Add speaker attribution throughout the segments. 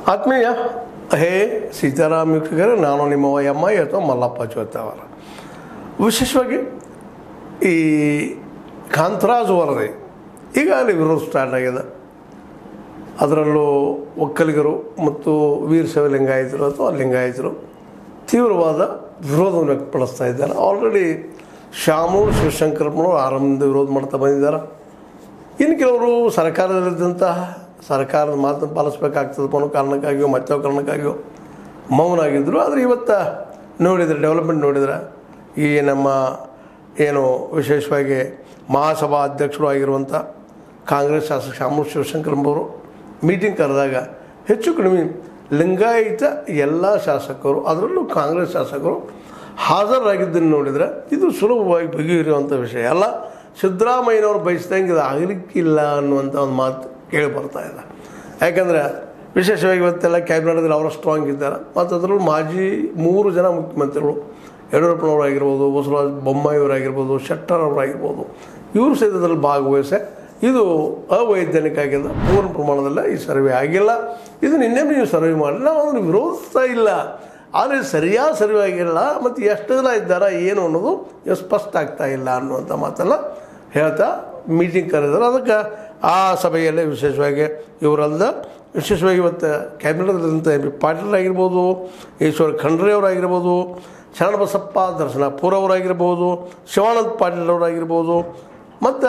Speaker 1: ಆತ್ಮೀಯ ಹೇ ಸೀತಾರಾಮ್ ವೀಕ್ಷಕರೇ ನಾನು ನಿಮ್ಮ ಎಮ್ಮ ಅಥವಾ ಮಲ್ಲಪ್ಪ ಚೋತವರ ವಿಶೇಷವಾಗಿ ಈ ಕಾಂತರಾಜ್ ವರದಿ ಈಗಾಗಲೇ ವಿರೋಧ ಸ್ಟಾರ್ಟ್ ಆಗಿದೆ ಅದರಲ್ಲೂ ಒಕ್ಕಲಿಗರು ಮತ್ತು ವೀರಶೈವ ಲಿಂಗಾಯತರು ಅಥವಾ ಲಿಂಗಾಯತರು ತೀವ್ರವಾದ ವಿರೋಧವನ್ನು ವ್ಯಕ್ತಪಡಿಸ್ತಾ ಇದ್ದಾರೆ ಆಲ್ರೆಡಿ ಶ್ಯಾಮೂರು ಶಿವಶಂಕರಪ್ಪನವರು ಆರಂಭದಿಂದ ವಿರೋಧ ಮಾಡ್ತಾ ಬಂದಿದ್ದಾರೆ ಇನ್ನು ಕೆಲವರು ಸರ್ಕಾರದಲ್ಲಿದ್ದಂತಹ ಸರ್ಕಾರದ ಮಾತನ್ನು ಪಾಲಿಸ್ಬೇಕಾಗ್ತದೆ ಅನ್ನೋ ಕಾರಣಕ್ಕಾಗಿಯೋ ಮತ್ತೋ ಕಾರಣಕ್ಕಾಗಿಯೋ ಮೌನಾಗಿದ್ದರು ಆದರೆ ಇವತ್ತು ನೋಡಿದರೆ ಡೆವಲಪ್ಮೆಂಟ್ ನೋಡಿದರೆ ಈ ನಮ್ಮ ಏನು ವಿಶೇಷವಾಗಿ ಮಹಾಸಭಾ ಅಧ್ಯಕ್ಷರು ಆಗಿರುವಂಥ ಕಾಂಗ್ರೆಸ್ ಶಾಸಕ ಶಾಮೂರ್ ಶಿವಶಂಕರಂಬವರು ಮೀಟಿಂಗ್ ಕರೆದಾಗ ಹೆಚ್ಚು ಕಡಿಮೆ ಲಿಂಗಾಯತ ಎಲ್ಲ ಶಾಸಕರು ಅದರಲ್ಲೂ ಕಾಂಗ್ರೆಸ್ ಶಾಸಕರು ಹಾಜರಾಗಿದ್ದನ್ನು ನೋಡಿದರೆ ಇದು ಸುಲಭವಾಗಿ ಬಗೆಹರಿಯುವಂಥ ವಿಷಯ ಅಲ್ಲ ಸಿದ್ದರಾಮಯ್ಯನವ್ರು ಬಯಸ್ದಂಗೆ ಇದು ಆಗಲಿಕ್ಕಿಲ್ಲ ಅನ್ನುವಂಥ ಒಂದು ಮಾತು ಕೇಳಿ ಬರ್ತಾ ಇದೆ ಯಾಕಂದರೆ ವಿಶೇಷವಾಗಿ ಇವತ್ತೆಲ್ಲ ಕ್ಯಾಬಿನೆಟ್ದಲ್ಲಿ ಅವರ ಸ್ಟ್ರಾಂಗ್ ಇದ್ದಾರೆ ಮತ್ತು ಅದರಲ್ಲೂ ಮಾಜಿ ಮೂರು ಜನ ಮುಖ್ಯಮಂತ್ರಿಗಳು ಯಡಿಯೂರಪ್ಪನವರಾಗಿರ್ಬೋದು ಬಸವರಾಜ ಬೊಮ್ಮಾಯಿಯವರಾಗಿರ್ಬೋದು ಶೆಟ್ಟರ್ ಅವರಾಗಿರ್ಬೋದು ಇವರು ಸಹಿತ ಅದರಲ್ಲಿ ಭಾಗವಹಿಸಿ ಇದು ಅವೈಜ್ಞಾನಿಕ ಆಗಿದೆ ಪೂರ್ಣ ಪ್ರಮಾಣದಲ್ಲಿ ಈ ಸರ್ವೆ ಆಗಿಲ್ಲ ಇದು ನಿನ್ನೆ ನೀವು ಸರ್ವೆ ಮಾಡಿ ನಾವು ಅದನ್ನು ವಿರೋಧಿಸ್ತಾ ಇಲ್ಲ ಆದರೆ ಸರಿಯಾದ ಸರ್ವೆ ಆಗಿಲ್ಲ ಮತ್ತು ಎಷ್ಟು ಜನ ಇದ್ದಾರಾ ಏನು ಅನ್ನೋದು ಇದು ಸ್ಪಷ್ಟ ಆಗ್ತಾ ಇಲ್ಲ ಅನ್ನುವಂಥ ಮಾತನ್ನು ಹೇಳ್ತಾ ಮೀಟಿಂಗ್ ಕರೆದರು ಅದಕ್ಕೆ ಆ ಸಭೆಯಲ್ಲೇ ವಿಶೇಷವಾಗಿ ಇವರಲ್ಲದ ವಿಶೇಷವಾಗಿ ಇವತ್ತು ಕ್ಯಾಬಿನೆಟ್ದಂಥ ಎಂ ಪಿ ಪಾಟೀಲ್ ಆಗಿರ್ಬೋದು ಈಶ್ವರ್ ಖಂಡ್ರೆ ಅವರಾಗಿರ್ಬೋದು ಶರಣಬಸಪ್ಪ ದರ್ಶನಪುರ ಅವರಾಗಿರ್ಬೋದು ಶಿವಾನಂದ ಪಾಟೀಲ್ ಅವರಾಗಿರ್ಬೋದು ಮತ್ತು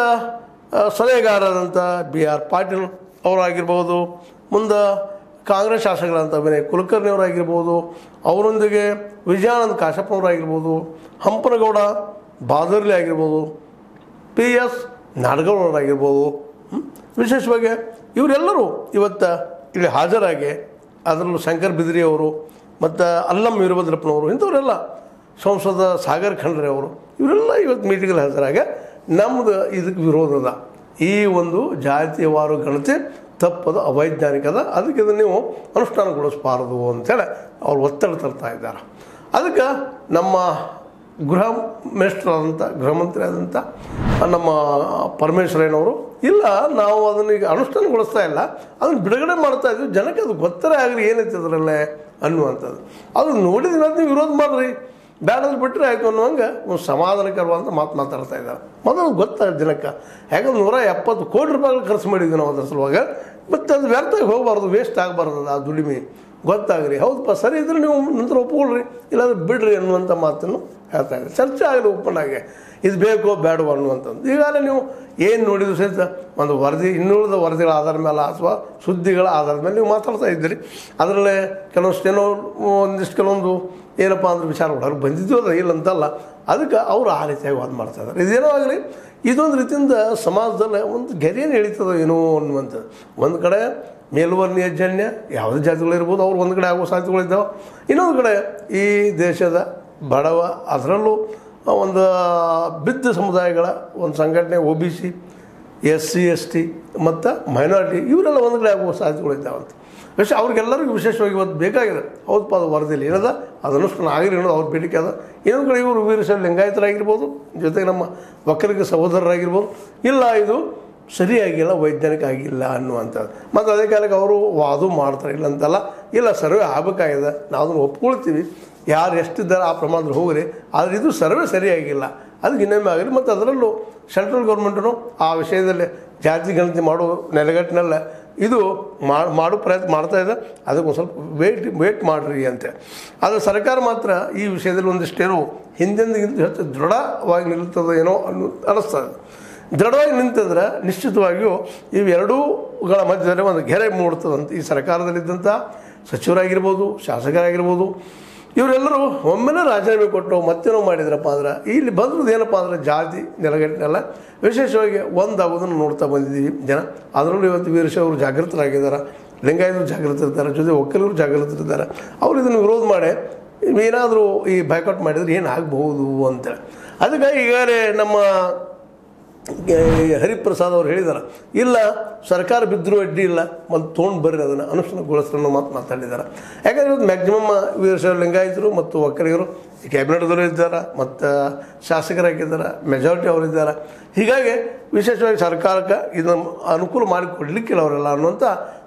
Speaker 1: ಸಲಹೆಗಾರರಾದಂಥ ಬಿ ಆರ್ ಪಾಟೀಲ್ ಅವರಾಗಿರ್ಬೋದು ಮುಂದೆ ಕಾಂಗ್ರೆಸ್ ಶಾಸಕರಾದಂಥ ವಿನಯ್ ಕುಲಕರ್ಣಿ ಅವರಾಗಿರ್ಬೋದು ಅವರೊಂದಿಗೆ ವಿಜಯಾನಂದ ಕಾಶಪ್ಪನವರಾಗಿರ್ಬೋದು ಹಂಪನಗೌಡ ಬಾದರ್ಲಿ ಆಗಿರ್ಬೋದು ಪಿ ಎಸ್ ನಾಡಗೌಡರಾಗಿರ್ಬೋದು ಹ್ಮ್? ವಿಶೇಷವಾಗಿ ಇವರೆಲ್ಲರೂ ಇವತ್ತು ಇಲ್ಲಿ ಹಾಜರಾಗಿ ಅದರಲ್ಲೂ ಶಂಕರ್ ಬಿದ್ರಿ ಅವರು ಮತ್ತು ಅಲ್ಲಂ ವೀರಭದ್ರಪ್ಪನವರು ಇಂಥವರೆಲ್ಲ ಸಂಸದ ಸಾಗರ್ ಖಂಡ್ರೆ ಅವರು ಇವರೆಲ್ಲ ಇವತ್ತು ಮೀಟಿಂಗಲ್ಲಿ ಹಾಜರಾಗಿ ನಮ್ಮದು ಇದಕ್ಕೆ ವಿರೋಧದ ಈ ಒಂದು ಜಾತಿಯವಾರು ಗಣತಿ ತಪ್ಪದು ಅವೈಜ್ಞಾನಿಕದ ಅದಕ್ಕೆ ಇದನ್ನು ನೀವು ಅನುಷ್ಠಾನಗೊಳಿಸಬಾರದು ಅಂತೇಳಿ ಅವ್ರು ಒತ್ತಡ ತರ್ತಾ ಇದ್ದಾರೆ ಅದಕ್ಕೆ ನಮ್ಮ ಗೃಹ ಮಿನಿಸ್ಟರ್ ಆದಂಥ ಗೃಹ ಮಂತ್ರಿ ಆದಂಥ ನಮ್ಮ ಪರಮೇಶ್ವರಯ್ಯನವರು ಇಲ್ಲ ನಾವು ಅದನ್ನು ಈಗ ಅನುಷ್ಠಾನಗೊಳಿಸ್ತಾ ಇಲ್ಲ ಅದನ್ನು ಬಿಡುಗಡೆ ಮಾಡ್ತಾ ಇದ್ವಿ ಜನಕ್ಕೆ ಅದು ಗೊತ್ತರೇ ಆಗಲಿ ಏನೈತೆ ಅದರಲ್ಲೇ ಅನ್ನುವಂಥದ್ದು ಅದು ನೋಡಿದ ಮೇಲೆ ನೀವು ವಿರೋಧ ಮಾಡಿರಿ ಬ್ಯಾಡಲ್ಲಿ ಬಿಟ್ಟರೆ ಆಯಿತು ಅನ್ನುವಂಗೆ ಒಂದು ಸಮಾಧಾನಕರವಾದಂಥ ಮಾತು ಮಾತಾಡ್ತಾ ಇದ್ದಾರೆ ಮೊದಲು ಗೊತ್ತಾಗ ಜನಕ್ಕೆ ಯಾಕಂದ್ರೆ ನೂರ ಎಪ್ಪತ್ತು ಕೋಟಿ ರೂಪಾಯಿಗಳು ಖರ್ಚು ಮಾಡಿದ್ವಿ ನಾವು ಅದ್ರ ಸಲುವಾಗ ಮತ್ತು ಅದು ವ್ಯರ್ಥವಾಗಿ ಹೋಗಬಾರ್ದು ವೇಸ್ಟ್ ಆಗಬಾರ್ದು ಅದು ಆ ದುಡಿಮೆ ಗೊತ್ತಾಗ್ರಿ ಹೌದಪ್ಪ ಸರಿ ಇದ್ರೆ ನೀವು ನಂತರ ಒಪ್ಕೊಳ್ರಿ ಇಲ್ಲಾಂದ್ರೆ ಬಿಡ್ರಿ ಅನ್ನುವಂಥ ಮಾತನ್ನು ಹೇಳ್ತಾ ಇದ್ದಾರೆ ಚರ್ಚೆ ಆಗಲಿ ಓಪನ್ನಾಗೆ ಇದು ಬೇಕೋ ಬೇಡವೋ ಅನ್ನುವಂಥದ್ದು ಈಗಾಗಲೇ ನೀವು ಏನು ನೋಡಿದ್ರು ಸಹಿತ ಒಂದು ವರದಿ ಇನ್ನುಳಿದ ವರದಿಗಳ ಆಧಾರದ ಮೇಲೆ ಅಥವಾ ಸುದ್ದಿಗಳ ಆಧಾರದ ಮೇಲೆ ನೀವು ಮಾತಾಡ್ತಾ ಇದ್ದೀರಿ ಅದರಲ್ಲೇ ಕೆಲವಷ್ಟು ಏನೋ ಒಂದಿಷ್ಟು ಕೆಲವೊಂದು ಏನಪ್ಪ ಅಂದ್ರೆ ವಿಚಾರ ಹೊರಗೆ ಬಂದಿದ್ದು ಅದ ಇಲ್ಲ ಅಂತಲ್ಲ ಅದಕ್ಕೆ ಅವರು ಆ ರೀತಿಯಾಗಿ ವಾದ ಮಾಡ್ತಾ ಇದ್ದಾರೆ ಇದೇನೋ ಆಗಲಿ ಇದೊಂದು ರೀತಿಯಿಂದ ಸಮಾಜದಲ್ಲಿ ಒಂದು ಗೆರೆಯನ್ನು ಎಳಿತದ ಏನೋ ಅನ್ನುವಂಥದ್ದು ಒಂದು ಕಡೆ ಮೇಲ್ವರ್ಣೀಯ ಜನ್ಯ ಯಾವುದೇ ಜಾತಿಗಳಿರ್ಬೋದು ಅವ್ರು ಒಂದು ಕಡೆ ಆಗುವ ಸಾಧ್ಯತೆಗಳಿದ್ದಾವೆ ಇನ್ನೊಂದು ಕಡೆ ಈ ದೇಶದ ಬಡವ ಅದರಲ್ಲೂ ಒಂದು ಬಿದ್ದ ಸಮುದಾಯಗಳ ಒಂದು ಸಂಘಟನೆ O B C S C S T ಮತ್ತು ಮೈನಾರಿಟಿ ಇವರೆಲ್ಲ ಒಂದು ಕಡೆ ಆಗುವ ಸಾಧ್ಯತೆಗಳಿದ್ದಾವಂತ ವಿಶೇಷ ಅವ್ರಿಗೆಲ್ಲರಿಗೂ ವಿಶೇಷವಾಗಿ ಇವತ್ತು ಬೇಕಾಗಿದೆ ಹೌದಪ್ಪ ಅದು ವರದಿಯಲ್ಲಿ ಏನದ ಅದು ಅನುಷ್ಠಾನ ಆಗಿರಿ ಅನ್ನೋದು ಅವ್ರ ಬೇಡಿಕೆ ಅದ ಇನ್ನೊಂದು ಕಡೆ ಇವರು ವೀರಶೈವ ಲಿಂಗಾಯತರಾಗಿರ್ಬೋದು ಜೊತೆಗೆ ನಮ್ಮ ಒಕ್ಕಲಿಗ ಸಹೋದರರಾಗಿರ್ಬೋದು ಇಲ್ಲ ಇದು ಸರಿಯಾಗಿಲ್ಲ ವೈಜ್ಞಾನಿಕ ಆಗಿಲ್ಲ ಅನ್ನುವಂಥದ್ದು ಮತ್ತು ಅದೇ ಕಾಲಕ್ಕೆ ಅವರು ವಾದು ಮಾಡ್ತಾರೆ ಇಲ್ಲ ಅಂತಲ್ಲ ಇಲ್ಲ ಸರ್ವೆ ಆಗಬೇಕಾಗಿದೆ ನಾವು ಅದನ್ನು ಒಪ್ಕೊಳ್ತೀವಿ ಯಾರು ಎಷ್ಟಿದ್ದಾರೆ ಆ ಪ್ರಮಾಣದಲ್ಲಿ ಹೋಗ್ರಿ ಆದರೆ ಇದು ಸರ್ವೆ ಸರಿಯಾಗಿಲ್ಲ ಅದಕ್ಕೆ ಇನ್ನೊಮ್ಮೆ ಆಗಲಿ ಮತ್ತು ಅದರಲ್ಲೂ ಸೆಂಟ್ರಲ್ ಗೌರ್ಮೆಂಟು ಆ ವಿಷಯದಲ್ಲಿ ಜಾತಿ ಗಣತಿ ಮಾಡೋ ನೆಲೆಗಟ್ಟಿನಲ್ಲ ಇದು ಮಾ- ಮಾಡೋ ಪ್ರಯತ್ನ ಮಾಡ್ತಾ ಇದೆ ಅದಕ್ಕೆ ಒಂದು ಸ್ವಲ್ಪ ವೇಟ್ ವೇಟ್ ಮಾಡಿರಿ ಅಂತೆ ಆದರೆ ಸರ್ಕಾರ ಮಾತ್ರ ಈ ವಿಷಯದಲ್ಲಿ ಒಂದಿಷ್ಟೇನೋ ಹಿಂದಿನಿಂದ ಹೆಚ್ಚು ದೃಢವಾಗಿ ನಿಲ್ತದೆ ಏನೋ ಅನ್ನೋ ಅನ್ನಿಸ್ತದೆ ದೃಢವಾಗಿ ನಿಂತಿದ್ರೆ ನಿಶ್ಚಿತವಾಗಿಯೂ ಇವೆರಡೂಗಳ ಮಧ್ಯದಲ್ಲಿ ಒಂದು ಗೆರೆ ಮೂಡ್ತದಂತ ಈ ಸರ್ಕಾರದಲ್ಲಿದ್ದಂಥ ಸಚಿವರಾಗಿರ್ಬೋದು ಶಾಸಕರಾಗಿರ್ಬೋದು ಇವರೆಲ್ಲರೂ ಒಮ್ಮೆನೇ ರಾಜೀನಾಮೆ ಕೊಟ್ಟು ಮತ್ತೇನೋ ಮಾಡಿದ್ರಪ್ಪ ಅಂದ್ರೆ ಇಲ್ಲಿ ಬಂದ್ರದ್ದು ಏನಪ್ಪ ಅಂದ್ರೆ ಜಾತಿ ನೆಲಗಟ್ಟಿನೆಲ್ಲ ವಿಶೇಷವಾಗಿ ಒಂದಾಗೋದನ್ನು ನೋಡ್ತಾ ಬಂದಿದ್ದೀವಿ ಜನ ಅದರಲ್ಲೂ ಇವತ್ತು ವೀರಶೈವರು ಜಾಗೃತರಾಗಿದ್ದಾರೆ ಲಿಂಗಾಯತರು ಜಾಗೃತರಿದ್ದಾರೆ ಜೊತೆ ಒಕ್ಕಲಿಗರು ಜಾಗೃತರಿದ್ದಾರೆ ಅವರು ಇದನ್ನು ವಿರೋಧ ಮಾಡಿ ಏನಾದರೂ ಈ ಬೈಕಾಟ್ ಮಾಡಿದ್ರೆ ಏನು ಆಗಬಹುದು ಅಂತೇಳಿ ಅದಕ್ಕೆ ಈಗಾಗಲೇ ನಮ್ಮ ಈ ಹರಿಪ್ರಸಾದ್ ಅವರು ಹೇಳಿದ್ದಾರೆ ಇಲ್ಲ ಸರ್ಕಾರ ಬಿದ್ದರೂ ಅಡ್ಡಿ ಇಲ್ಲ ಮತ್ತು ತೊಗೊಂಡು ಬರ್ರಿ ಅದನ್ನು ಅನುಷ್ಠಾನಗೊಳಿಸ್ರಿ ಅನ್ನೋ ಮಾತು ಮಾತಾಡಿದ್ದಾರೆ ಯಾಕಂದರೆ ಇವತ್ತು ಮ್ಯಾಕ್ಸಿಮಮ್ ವೀರಶೈವ ಲಿಂಗಾಯತರು ಮತ್ತು ಒಕ್ಕಲಿಗರು ಈ ಕ್ಯಾಬಿನೆಟ್ದವರು ಇದ್ದಾರೆ ಮತ್ತು ಶಾಸಕರಾಗಿದ್ದಾರೆ ಮೆಜಾರಿಟಿ ಅವರಿದ್ದಾರೆ ಹೀಗಾಗಿ ವಿಶೇಷವಾಗಿ ಸರ್ಕಾರಕ್ಕೆ ಇದನ್ನು ಅನುಕೂಲ ಮಾಡಿಕೊಡ್ಲಿಕ್ಕಿಲ್ಲ ಅವರೆಲ್ಲ ಅನ್ನುವಂಥ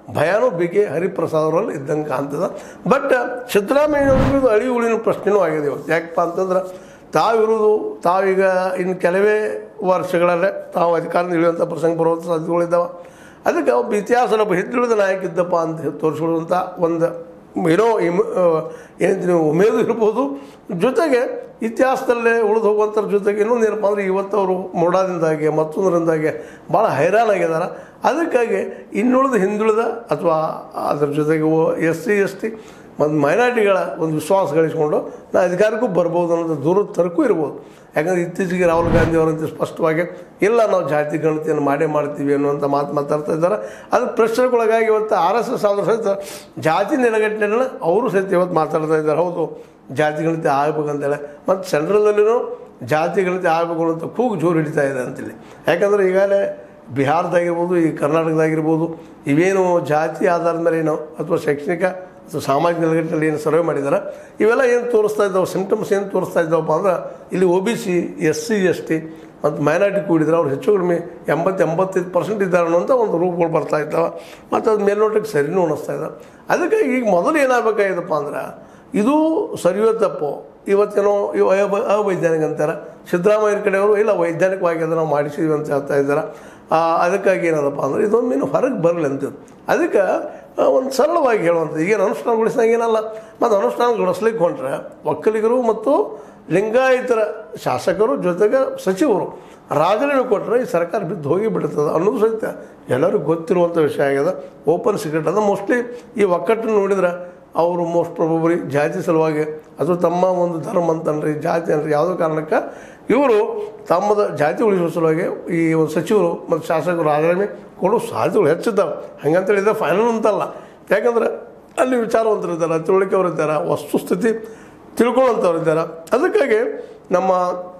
Speaker 1: ಭಯಾನೂ ಬಿ ಕೆ ಹರಿಪ್ರಸಾದ್ ಅವರಲ್ಲಿ ಇದ್ದಂಗೆ ಕಾಣ್ತದ ಬಟ್ ಸಿದ್ದರಾಮಯ್ಯವ್ರಿಗೂ ಅಳಿ ಉಳಿನ ಪ್ರಶ್ನೆನೂ ಆಗಿದೆ ಇವತ್ತು ಯಾಕಪ್ಪ ಅಂತಂದ್ರೆ ತಾವಿರುವುದು ತಾವೀಗ ಇನ್ನು ಕೆಲವೇ ವರ್ಷಗಳಲ್ಲೇ ತಾವು ಅಧಿಕಾರದಿಂದ ಇಳಿಯುವಂಥ ಪ್ರಸಂಗ ಬರುವಂಥ ಸಾಧ್ಯತೆಗಳಿದ್ದಾವೆ ಅದಕ್ಕೆ ಒಬ್ಬ ಇತಿಹಾಸದ ಒಬ್ಬ ಹಿಂದುಳಿದ ನಾಯಕ ಇದ್ದಪ್ಪ ಅಂತ ತೋರಿಸ್ಕೊಳ್ಳುವಂಥ ಒಂದು ಏನೋ ಇಮ್ ಏನಂತೀವಿ ನೀವು ಉಮೇದು ಇರ್ಬೋದು ಜೊತೆಗೆ ಇತಿಹಾಸದಲ್ಲೇ ಉಳಿದು ಹೋಗುವಂಥರ ಜೊತೆಗೆ ಇನ್ನೊಂದು ಏನಪ್ಪ ಅಂದರೆ ಇವತ್ತು ಅವರು ಮೋಡಾದಿಂದಾಗಿ ಮತ್ತೊಂದರಿಂದಾಗಿ ಭಾಳ ಹೈರಾಣಾಗಿದ್ದಾರೆ ಅದಕ್ಕಾಗಿ ಇನ್ನುಳಿದ ಹಿಂದುಳಿದ ಅಥವಾ ಅದ್ರ ಜೊತೆಗೆ ಎಸ್ ಸಿ ಎಸ್ ಟಿ ಮತ್ತು ಮೈನಾರಿಟಿಗಳ ಒಂದು ವಿಶ್ವಾಸ ಗಳಿಸ್ಕೊಂಡು ನಾ ಅಧಿಕಾರಕ್ಕೂ ಬರ್ಬೋದು ಅನ್ನೋದು ದೂರ ತರಕ್ಕೂ ಇರ್ಬೋದು ಯಾಕಂದರೆ ಇತ್ತೀಚೆಗೆ ರಾಹುಲ್ ಗಾಂಧಿ ಅವರಂತೆ ಸ್ಪಷ್ಟವಾಗಿ ಇಲ್ಲ ನಾವು ಜಾತಿ ಗಣತಿಯನ್ನು ಮಾಡೇ ಮಾಡ್ತೀವಿ ಅನ್ನುವಂಥ ಮಾತು ಮಾತಾಡ್ತಾ ಇದ್ದಾರೆ ಅದು ಪ್ರಶ್ನೆಗೊಳಗಾಗಿ ಇವತ್ತು ಆರ್ ಎಸ್ ಎಸ್ ಆದರೂ ಸಹಿತ ಜಾತಿ ನೆಲೆಗಟ್ಟಿನ ಅವರು ಸಹಿತ ಇವತ್ತು ಮಾತಾಡ್ತಾ ಇದ್ದಾರೆ ಹೌದು ಜಾತಿ ಗಣತಿ ಆಗ್ಬೇಕಂತೇಳಿ ಮತ್ತು ಸೆಂಟ್ರಲ್ದಲ್ಲಿನೂ ಜಾತಿ ಗಣತಿ ಆಗಬೇಕು ಅಂತ ಕೂಗು ಜೋರು ಹಿಡಿತಾ ಇದೆ ಅಂತೇಳಿ ಯಾಕಂದರೆ ಈಗಾಗಲೇ ಬಿಹಾರದಾಗಿರ್ಬೋದು ಈ ಕರ್ನಾಟಕದಾಗಿರ್ಬೋದು ಇವೇನು ಜಾತಿ ಆಧಾರದ ಮೇಲೆ ಏನೋ ಅಥವಾ ಶೈಕ್ಷಣಿಕ ಅಥವಾ ಸಾಮಾಜಿಕ ನೆಲೆಗಟ್ಟಿನಲ್ಲಿ ಏನು ಸರ್ವೆ ಮಾಡಿದ್ದಾರೆ ಇವೆಲ್ಲ ಏನು ತೋರಿಸ್ತಾ ಇದ್ದಾವೆ ಸಿಂಪ್ಟಮ್ಸ್ ಏನು ತೋರಿಸ್ತಾ ಇದ್ದಾವಪ್ಪ ಅಂದ್ರೆ ಇಲ್ಲಿ O B C S C S T ಮತ್ತು ಮೈನಾರಿಟಿ ಕೂಡಿದ್ರೆ ಅವ್ರು ಹೆಚ್ಚು ಕಡಿಮೆ ಎಂಬತ್ತು ಎಂಬತ್ತೈದು ಪರ್ಸೆಂಟ್ ಇದ್ದಾರೆ ಅನ್ನೋಂಥ ಒಂದು ರೂಪಗಳು ಬರ್ತಾ ಇದ್ದಾವೆ ಮತ್ತು ಅದು ಮೇಲ್ನೋಟಕ್ಕೆ ಸರಿನೂ ಅನ್ನಿಸ್ತಾ ಇದೆ ಅದಕ್ಕೆ ಈಗ ಮೊದಲು ಏನಾಗಬೇಕಾಗಿದಪ್ಪ ಅಂದ್ರೆ ಇದು ಸರಿಯೋ ತಪ್ಪು ಇವತ್ತೇನೋ ಇವು ಅವ- ಅವೈಜ್ಞಾನಿಕ ಅಂತಾರೆ ಸಿದ್ದರಾಮಯ್ಯ ಕಡೆಯವರು ಇಲ್ಲ ವೈಜ್ಞಾನಿಕವಾಗಿ ಅದನ್ನು ನಾವು ಮಾಡಿಸಿದ್ವಿ ಅಂತ ಹೇಳ್ತಾ ಇದ್ದಾರೆ ಆ, ಅದಕ್ಕಾಗಿ ಏನದಪ್ಪ ಅಂದ್ರೆ ಇದೊಂದು ಮೀನು ಹೊರಗೆ ಬರಲಿ ಅಂತ ಅದಕ್ಕೆ ಆ, ಒಂದು ಸರಳವಾಗಿ ಹೇಳುವಂಥದ್ದು ಈಗೇನು ಅನುಷ್ಠಾನಗೊಳಿಸಿದಾಗ ಏನಲ್ಲ ಮತ್ತು ಅನುಷ್ಠಾನಗೊಳಿಸ್ಲಿಕ್ಕೆ ಹೊಂಟ್ರೆ ಒಕ್ಕಲಿಗರು ಮತ್ತು ಲಿಂಗಾಯತರ ಶಾಸಕರು ಜೊತೆಗೆ ಸಚಿವರು ರಾಜೀನಾಮೆ ಕೊಟ್ಟರೆ ಈ ಸರ್ಕಾರ ಬಿದ್ದು ಹೋಗಿ ಬಿಡ್ತದೆ ಅನ್ನೋದು ಸಹಿತ ಎಲ್ಲರಿಗೂ ಗೊತ್ತಿರುವಂಥ ವಿಷಯ ಆಗ್ಯದ ಓಪನ್ ಸೀಕ್ರೆಟ್ ಅದು ಮೋಸ್ಟ್ಲಿ ಈ ಒಕ್ಕಟ್ಟನ್ನು ನೋಡಿದ್ರೆ ಅವರು ಮೋಸ್ಟ್ ಪ್ರೊಬಬಲಿ ಜಾತಿ ಸಲುವಾಗಿ ಅದು ತಮ್ಮ ಒಂದು ಧರ್ಮ ಅಂತನ್ರಿ ಜಾತಿ ಅನ್ರಿ ಯಾವುದೋ ಕಾರಣಕ್ಕೆ ಇವರು ತಮ್ಮದ ಜಾತಿ ಉಳಿಸುವ ಸಲುವಾಗಿ ಈ ಒಂದು ಸಚಿವರು ಮತ್ತು ಶಾಸಕರು ರಾಜೀನಾಮೆ ಕೊಡೋ ಸಾಧ್ಯತೆಗಳು ಹೆಚ್ಚಿದ್ದಾವೆ ಹಂಗಂತೇಳಿ ಇದು ಫೈನಲ್ ಅಂತಲ್ಲ ಯಾಕಂದ್ರೆ ಅಲ್ಲಿ ವಿಚಾರವಂತರು ಇದ್ದಾರೆ ತಿಳುವಳಿಕೆಯವರು ಇದ್ದಾರೆ ವಸ್ತುಸ್ಥಿತಿ ತಿಳ್ಕೊಳ್ಳೋಂಥವ್ರು ಇದ್ದಾರೆ ಅದಕ್ಕಾಗಿ ನಮ್ಮ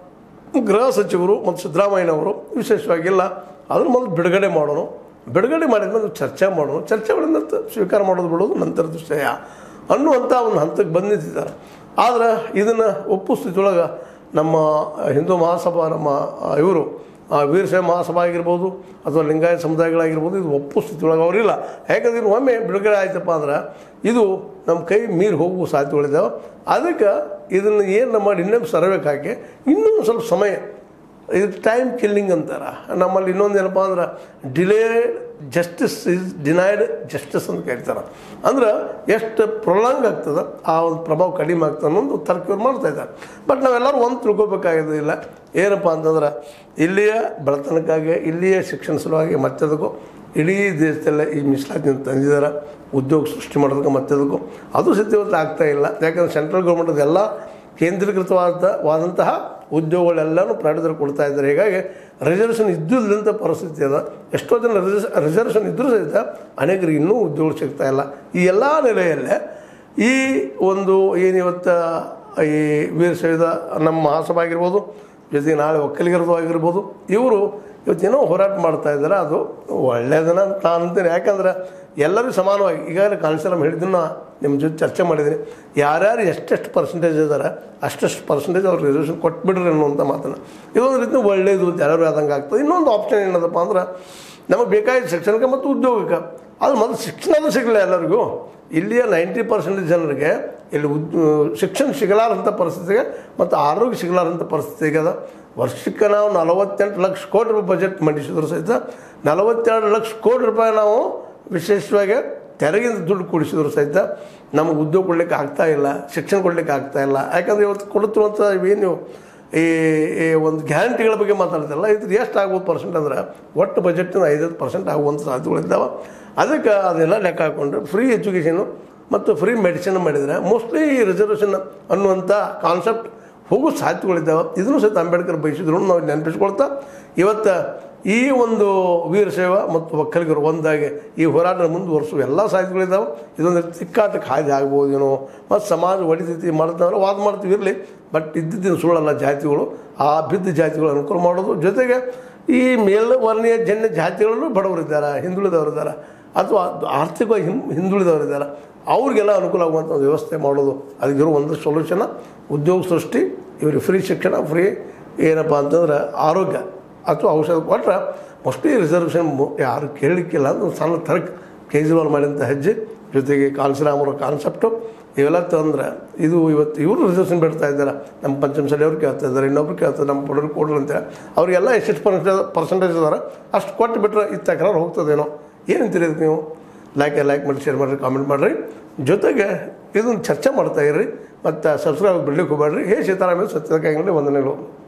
Speaker 1: ಗೃಹ ಸಚಿವರು ಮತ್ತು ಸಿದ್ದರಾಮಯ್ಯನವರು ವಿಶೇಷವಾಗಿಲ್ಲ ಅದನ್ನು ಮೊದಲು ಬಿಡುಗಡೆ ಮಾಡೋಣ ಬಿಡುಗಡೆ ಮಾಡಿದ ಮೇಲೆ ಚರ್ಚೆ ಮಾಡೋಣ ಚರ್ಚೆ ಮಾಡಿದ ನಂತರ ಸ್ವೀಕಾರ ಮಾಡೋದು ಬಿಡೋದು ನಂತರದ ವಿಷಯ ಅನ್ನುವಂಥ ಒಂದು ಹಂತಕ್ಕೆ ಬಂದು ನಿಂತಿದ್ದಾರೆ ಆದ್ರೆ ಇದನ್ನು ಒಪ್ಪು ಸ್ಥಿತಿಯೊಳಗೆ ನಮ್ಮ ಹಿಂದೂ ಮಹಾಸಭಾ ನಮ್ಮ ಇವರು ವೀರಶೈವ ಮಹಾಸಭಾ ಆಗಿರ್ಬೋದು ಅಥವಾ ಲಿಂಗಾಯತ ಸಮುದಾಯಗಳಾಗಿರ್ಬೋದು ಇದು ಒಪ್ಪು ಸ್ಥಿತಿಯೊಳಗೆ ಅವರಿಲ್ಲ ಯಾಕಂದ್ರೆ ಇದು ಒಮ್ಮೆ ಬಿಡುಗಡೆ ಆಯ್ತಪ್ಪ ಅಂದ್ರೆ ಇದು ನಮ್ಮ ಕೈ ಮೀರಿ ಹೋಗುವ ಸಾಧ್ಯತೆಗಳಿದ್ದಾವೆ ಅದಕ್ಕೆ ಇದನ್ನು ಏನು ಮಾಡಿ ಇನ್ನೊಂದು ಸರ್ವೆಗೆ ಹಾಕಿ ಇನ್ನೂ ಸ್ವಲ್ಪ ಸಮಯ ಇದು ಟೈಮ್ ಕಿಲ್ಲಿಂಗ್ ಅಂತಾರೆ ನಮ್ಮಲ್ಲಿ ಇನ್ನೊಂದು ಏನಪ್ಪ ಅಂದ್ರೆ delay justice is denied justice ಅಂತ ಕೇಳ್ತಾರೆ ಅಂದ್ರೆ ಎಷ್ಟು ಪ್ರೊಲಾಂಗ್ ಆಗ್ತದೆ ಆ ಒಂದು ಪ್ರಭಾವ ಕಡಿಮೆ ಆಗ್ತದೆ ಅನ್ನೋದು ತರ್ಕ ಇವ್ರು ಮಾಡ್ತಾ ಇದ್ದಾರೆ ಬಟ್ ನಾವೆಲ್ಲರೂ ಒಂದು ತಿಳ್ಕೊಬೇಕಾಗಿರೋದಿಲ್ಲ ಏನಪ್ಪ ಅಂತಂದ್ರೆ ಇಲ್ಲಿಯ ಬಡತನಕ್ಕಾಗಿ ಇಲ್ಲಿಯ ಶಿಕ್ಷಣ ಸಲುವಾಗಿ ಮತ್ತದಕ್ಕೂ ಇಡೀ ದೇಶದಲ್ಲೇ ಈ ಮೀಸಲಾತಿನ ತಂದಿದ್ದಾರೆ ಉದ್ಯೋಗ ಸೃಷ್ಟಿ ಮಾಡೋದಕ್ಕೆ ಮತ್ತದಕ್ಕೂ ಅದು ಸತ್ಯವತ್ತು ಆಗ್ತಾ ಇಲ್ಲ ಯಾಕಂದ್ರೆ ಸೆಂಟ್ರಲ್ ಗೌರ್ಮೆಂಟದ ಎಲ್ಲ ಕೇಂದ್ರೀಕೃತವಾದ ವಾದಂತಹ ಉದ್ಯೋಗಗಳೆಲ್ಲನೂ ಪ್ರೈವೇಟರು ಕೊಡ್ತಾ ಇದ್ದಾರೆ ಹೀಗಾಗಿ ರಿಸರ್ವೇಷನ್ ಇದ್ದಿಲ್ಲದಂಥ ಪರಿಸ್ಥಿತಿ ಅದ ಎಷ್ಟೋ ಜನ ರಿಸರ್ವ್ ರಿಸರ್ವೇಷನ್ ಇದ್ದರೂ ಸಹಿತ ಅನೇಕರಿಗೆ ಇನ್ನೂ ಉದ್ಯೋಗ ಸಿಗ್ತಾ ಇಲ್ಲ ಈ ಎಲ್ಲ ನೆಲೆಯಲ್ಲೇ ಈ ಒಂದು ಏನಿವತ್ತು ಈ ವೀರಶೈವದ ನಮ್ಮ ಮಹಾಸಭಾ ಆಗಿರ್ಬೋದು ಜೊತೆಗೆ ನಾಳೆ ಒಕ್ಕಲಿಗರದು ಆಗಿರ್ಬೋದು ಇವರು ಇವತ್ತೇನೋ ಹೋರಾಟ ಮಾಡ್ತಾ ಇದ್ದಾರೆ ಅದು ಒಳ್ಳೆಯದನ್ನ ನಾನು ಅಂತೀನಿ ಯಾಕಂದ್ರೆ ಎಲ್ಲರೂ ಸಮಾನವಾಗಿ ಈಗಾಗಲೇ ಕಾನ್ಸಲಮ್ ಹೇಳಿದ್ದನ್ನು ನಿಮ್ಮ ಜೊತೆ ಚರ್ಚೆ ಮಾಡಿದ್ದೀನಿ ಯಾರ್ಯಾರು ಎಷ್ಟೆಷ್ಟು ಪರ್ಸೆಂಟೇಜ್ ಇದ್ದಾರೆ ಅಷ್ಟೆಷ್ಟು ಪರ್ಸೆಂಟೇಜ್ ಅವ್ರು ರಿಸರ್ವೇಷನ್ ಕೊಟ್ಬಿಡ್ರಿ ಅನ್ನುವಂಥ ಮಾತನ್ನು ಇದೊಂದು ರೀತಿ ಒಳ್ಳೆಯದು ಅಂತ ಎಲ್ಲರೂ ಆದಂಗೆ ಆಗ್ತದೆ ಇನ್ನೊಂದು ಆಪ್ಷನ್ ಏನದಪ್ಪ ಅಂದ್ರೆ ನಮಗೆ ಬೇಕಾಗಿದ್ದ ಶಿಕ್ಷಣಕ್ಕೆ ಮತ್ತು ಉದ್ಯೋಗಕ್ಕೆ ಅದು ಮೊದಲು ಶಿಕ್ಷಣನೂ ಸಿಗಲಿಲ್ಲ ಎಲ್ಲರಿಗೂ ಇಲ್ಲಿಯ ನೈಂಟಿ ಪರ್ಸೆಂಟೇಜ್ ಜನರಿಗೆ ಇಲ್ಲಿ ಉದ್ ಶಿಕ್ಷಣ ಸಿಗಲಾರಂಥ ಪರಿಸ್ಥಿತಿಗೆ ಮತ್ತು ಆರೋಗ್ಯ ಸಿಗಲಾರಂಥ ಪರಿಸ್ಥಿತಿಗೆ ಅದ ವರ್ಷಕ್ಕೆ ನಾವು ನಲವತ್ತೆಂಟು ಲಕ್ಷ ಕೋಟಿ ರೂಪಾಯಿ ಬಜೆಟ್ ಮಂಡಿಸಿದ್ರು ಸಹಿತ ನಲವತ್ತೆರಡು ಲಕ್ಷ ಕೋಟಿ ರೂಪಾಯಿ ನಾವು ವಿಶೇಷವಾಗಿ ತೆರಿಗೆಯಿಂದ ದುಡ್ಡು ಕೊಡಿಸಿದ್ರು ಸಹಿತ ನಮಗೆ ಉದ್ಯೋಗ ಕೊಡಲಿಕ್ಕೆ ಆಗ್ತಾ ಇಲ್ಲ ಶಿಕ್ಷಣ ಕೊಡಲಿಕ್ಕೆ ಆಗ್ತಾ ಇಲ್ಲ ಯಾಕಂದರೆ ಇವತ್ತು ಕೊಡುತ್ತಿರುವಂಥ ಇವೇನು ಈ ಈ ಒಂದು ಗ್ಯಾರಂಟಿಗಳ ಬಗ್ಗೆ ಮಾತಾಡ್ತಾರಲ್ಲ ಇದ್ರ ಎಷ್ಟು ಆಗ್ಬೋದು ಪರ್ಸೆಂಟ್ ಅಂದ್ರೆ ಒಟ್ಟು ಬಜೆಟ್ನ ಐದೈದು ಪರ್ಸೆಂಟ್ ಆಗುವಂಥ ಸಾಧ್ಯತೆಗಳಿದ್ದಾವೆ ಅದಕ್ಕೆ ಅದೆಲ್ಲ ಲೆಕ್ಕ ಹಾಕ್ಕೊಂಡ್ರೆ ಫ್ರೀ ಎಜುಕೇಷನು ಮತ್ತು ಫ್ರೀ ಮೆಡಿಸಿನ್ ಮಾಡಿದರೆ ಮೋಸ್ಟ್ಲಿ ಈ ರಿಸರ್ವೇಷನ್ ಅನ್ನುವಂಥ ಕಾನ್ಸೆಪ್ಟ್ ಹೋಗೋ ಸಾಧ್ಯತೆಗಳಿದ್ದಾವೆ ಇದನ್ನು ಸಹಿತ ಅಂಬೇಡ್ಕರ್ ಬಯಸಿದ್ರು ನಾವು ನೆನಪಿಸ್ಕೊಳ್ತಾ ಇವತ್ತು ಈ ಒಂದು ವೀರಶೈವ ಮತ್ತು ಒಕ್ಕಲಿಗರು ಒಂದಾಗಿ ಈ ಹೋರಾಟ ಮುಂದುವರಿಸುವ ಎಲ್ಲ ಸಾಧ್ಯತೆಗಳಿದ್ದಾವೆ ಇದೊಂದು ತಿಕ್ಕಾಟಕ್ಕೆ ಹಾದಿ ಆಗ್ಬೋದೇನೋ ಮತ್ತು ಸಮಾಜ ಒಡಿತೈತಿ ಮಾಡ್ತಾರೆ ವಾದ ಮಾಡ್ತೀವಿ ಇರಲಿ ಬಟ್ ಇದ್ದಿದ್ದಿನ ಸುಳ್ಳಲ್ಲ ಜಾತಿಗಳು ಆ ಬಿದ್ದ ಜಾತಿಗಳು ಅನುಕೂಲ ಮಾಡೋದು ಜೊತೆಗೆ ಈ ಮೇಲ್ವರ್ಣೀಯ ಜನ್ಯ ಜಾತಿಗಳಲ್ಲೂ ಬಡವರಿದ್ದಾರೆ ಹಿಂದುಳಿದವರಿದ್ದಾರೆ ಅಥವಾ ಆರ್ಥಿಕವಾಗಿ ಹಿಂ ಹಿಂದುಳಿದವರಿದ್ದಾರೆ ಅವ್ರಿಗೆಲ್ಲ ಅನುಕೂಲ ಆಗುವಂಥ ಒಂದು ವ್ಯವಸ್ಥೆ ಮಾಡೋದು ಅದಕ್ಕಿರೋ ಒಂದು ಸೊಲ್ಯೂಷನ್ ಉದ್ಯೋಗ ಸೃಷ್ಟಿ ಇವ್ರಿಗೆ ಫ್ರೀ ಶಿಕ್ಷಣ ಫ್ರೀ ಏನಪ್ಪ ಅಂತಂದ್ರೆ ಆರೋಗ್ಯ ಅಥವಾ ಔಷಧ ಕೊಟ್ಟರೆ ಮೋಸ್ಟ್ಲಿ ರಿಸರ್ವೇಷನ್ ಯಾರು ಕೇಳಲಿಕ್ಕಿಲ್ಲ ಅಂತ ಒಂದು ಸಣ್ಣ ತರ್ಕ ಕೇಜ್ರಿವಾಲ್ ಮಾಡಿದಂಥ ಹೆಜ್ಜೆ ಜೊತೆಗೆ ಕಾನ್ಸಿರಾಮ್ ಅವರ ಕಾನ್ಸೆಪ್ಟು ಇವೆಲ್ಲ ತಂದ್ರೆ ಇದು ಇವತ್ತು ಇವರು ರಿಸರ್ವೇಷನ್ ಬಿಡ್ತಾ ಇದ್ದಾರೆ ನಮ್ಮ ಪಂಚಮಸಾಲಿ ಅವ್ರು ಕೇಳ್ತಾ ಇದ್ದಾರೆ ಇನ್ನೊಬ್ರು ಕೇಳ್ತಾರೆ ನಮ್ಮ ಕೊಡೋರು ಕೊಡ್ರಿ ಅಂತೇಳಿ ಅವರಿಗೆಲ್ಲ ಎಷ್ಟೆಷ್ಟು ಪರ್ಸೆಂಟೇಜ್ ಪರ್ಸೆಂಟೇಜ್ ಇದ್ದಾರೆ ಅಷ್ಟು ಕೊಟ್ಟು ಬಿಟ್ರೆ ಇದು ತಕರಾರು ಹೋಗ್ತದೇನೋ ಏನಂತೀರಿ ಇದಕ್ಕೆ ನೀವು ಲೈಕ್ ಲೈಕ್ ಮಾಡಿ ಶೇರ್ ಮಾಡಿರಿ ಕಾಮೆಂಟ್ ಮಾಡಿರಿ ಜೊತೆಗೆ ಇದನ್ನು ಚರ್ಚೆ ಮಾಡ್ತಾ ಇರ್ರಿ ಮತ್ತು ಸಬ್ಸ್ಕ್ರೈಬ್ ಬಿಡ್ಲಿಕ್ಕೆ ಹೋಗ್ಬೇಡ್ರಿ ಹೇ ಸೀತಾರಾಮ ಸತ್ಯದ ಕೈಗಳಲ್ಲಿ ವಂದನೆಗಳು